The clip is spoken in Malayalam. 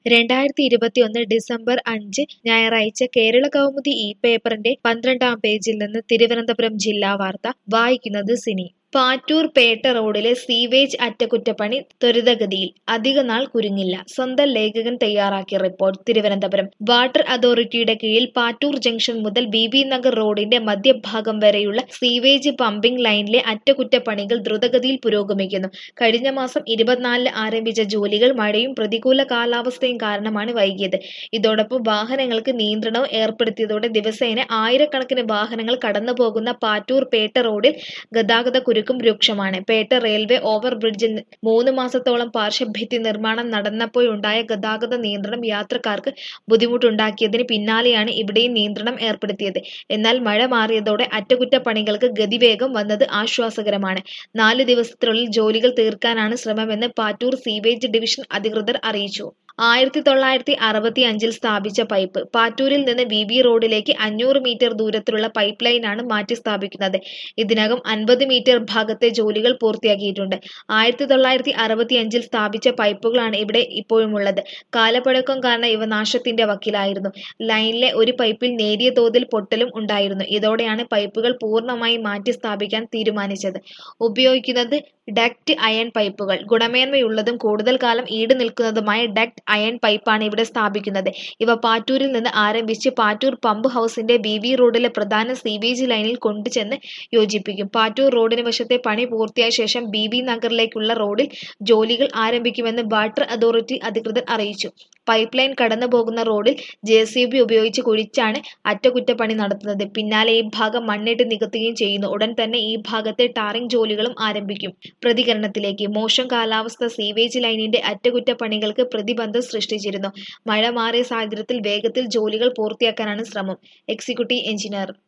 രണ്ടായിരത്തി ഇരുപത്തിയൊന്ന് ഡിസംബർ അഞ്ച് ഞായറാഴ്ച കേരള കൗമുദി ഈ പേപ്പറിന്റെ പന്ത്രണ്ടാം പേജിൽ നിന്ന് തിരുവനന്തപുരം ജില്ലാ വാർത്ത വായിക്കുന്നത് സിനി പാറ്റൂർ പേട്ട റോഡിലെ സീവേജ് അറ്റകുറ്റപ്പണി ത്വരിതഗതിയിൽ അധികനാൾ കുരുങ്ങില്ല സ്വന്തം ലേഖകൻ തയ്യാറാക്കിയ റിപ്പോർട്ട് തിരുവനന്തപുരം വാട്ടർ അതോറിറ്റിയുടെ കീഴിൽ പാറ്റൂർ ജംഗ്ഷൻ മുതൽ ബി ബി നഗർ റോഡിന്റെ മധ്യഭാഗം വരെയുള്ള സീവേജ് പമ്പിംഗ് ലൈനിലെ അറ്റകുറ്റപ്പണികൾ ദ്രുതഗതിയിൽ പുരോഗമിക്കുന്നു കഴിഞ്ഞ മാസം ഇരുപത്തിനാലിന് ആരംഭിച്ച ജോലികൾ മഴയും പ്രതികൂല കാലാവസ്ഥയും കാരണമാണ് വൈകിയത് ഇതോടൊപ്പം വാഹനങ്ങൾക്ക് നിയന്ത്രണവും ഏർപ്പെടുത്തിയതോടെ ദിവസേന ആയിരക്കണക്കിന് വാഹനങ്ങൾ കടന്നുപോകുന്ന പാറ്റൂർ പേട്ട റോഡിൽ ഗതാഗത കുരുക്കും രൂക്ഷമാണ് പേട്ട റെയിൽവേ ഓവർ ബ്രിഡ്ജിൽ മൂന്ന് മാസത്തോളം പാർശ്വഭിത്തി നിർമ്മാണം നടന്നപ്പോഴുണ്ടായ ഗതാഗത നിയന്ത്രണം യാത്രക്കാർക്ക് ബുദ്ധിമുട്ടുണ്ടാക്കിയതിന് പിന്നാലെയാണ് ഇവിടെയും നിയന്ത്രണം ഏർപ്പെടുത്തിയത് എന്നാൽ മഴ മാറിയതോടെ അറ്റകുറ്റപ്പണികൾക്ക് ഗതിവേഗം വന്നത് ആശ്വാസകരമാണ് നാല് ദിവസത്തിനുള്ളിൽ ജോലികൾ തീർക്കാനാണ് ശ്രമമെന്ന് പാറ്റൂർ സീവേജ് ഡിവിഷൻ അധികൃതർ അറിയിച്ചു ആയിരത്തി തൊള്ളായിരത്തി അറുപത്തി അഞ്ചിൽ സ്ഥാപിച്ച പൈപ്പ് പാറ്റൂരിൽ നിന്ന് വി ബി റോഡിലേക്ക് അഞ്ഞൂറ് മീറ്റർ ദൂരത്തിലുള്ള പൈപ്പ് ലൈനാണ് മാറ്റി സ്ഥാപിക്കുന്നത് ഇതിനകം അൻപത് മീറ്റർ ഭാഗത്തെ ജോലികൾ പൂർത്തിയാക്കിയിട്ടുണ്ട് ആയിരത്തി തൊള്ളായിരത്തി അറുപത്തി അഞ്ചിൽ സ്ഥാപിച്ച പൈപ്പുകളാണ് ഇവിടെ ഇപ്പോഴുമുള്ളത് കാലപ്പഴക്കം കാരണം ഇവ നാശത്തിന്റെ വക്കിലായിരുന്നു ലൈനിലെ ഒരു പൈപ്പിൽ നേരിയ തോതിൽ പൊട്ടലും ഉണ്ടായിരുന്നു ഇതോടെയാണ് പൈപ്പുകൾ പൂർണ്ണമായി മാറ്റി സ്ഥാപിക്കാൻ തീരുമാനിച്ചത് ഉപയോഗിക്കുന്നത് ഡക്റ്റ് അയൺ പൈപ്പുകൾ ഗുണമേന്മയുള്ളതും കൂടുതൽ കാലം ഈട് നിൽക്കുന്നതുമായ ഡക്റ്റ് അയൺ പൈപ്പാണ് ഇവിടെ സ്ഥാപിക്കുന്നത് ഇവ പാറ്റൂരിൽ നിന്ന് ആരംഭിച്ച് പാറ്റൂർ പമ്പ് ഹൗസിന്റെ ബി വി റോഡിലെ പ്രധാന സീവേജ് ലൈനിൽ കൊണ്ടുചെന്ന് യോജിപ്പിക്കും പാറ്റൂർ റോഡിന് വശത്തെ പണി പൂർത്തിയായ ശേഷം ബി വി നഗറിലേക്കുള്ള റോഡിൽ ജോലികൾ ആരംഭിക്കുമെന്ന് വാട്ടർ അതോറിറ്റി അധികൃതർ അറിയിച്ചു പൈപ്പ് ലൈൻ കടന്നു പോകുന്ന റോഡിൽ ജെ സി ബി ഉപയോഗിച്ച് കുഴിച്ചാണ് അറ്റകുറ്റപ്പണി നടത്തുന്നത് പിന്നാലെ ഈ ഭാഗം മണ്ണിട്ട് നികത്തുകയും ചെയ്യുന്നു ഉടൻ തന്നെ ഈ ഭാഗത്തെ ടാറിംഗ് ജോലികളും ആരംഭിക്കും പ്രതികരണത്തിലേക്ക് മോശം കാലാവസ്ഥ സീവേജ് ലൈനിന്റെ അറ്റകുറ്റപ്പണികൾക്ക് പ്രതിബന്ധം സൃഷ്ടിച്ചിരുന്നു മഴ മാറിയ സാഹചര്യത്തിൽ വേഗത്തിൽ ജോലികൾ പൂർത്തിയാക്കാനാണ് ശ്രമം എക്സിക്യൂട്ടീവ് എഞ്ചിനീയർ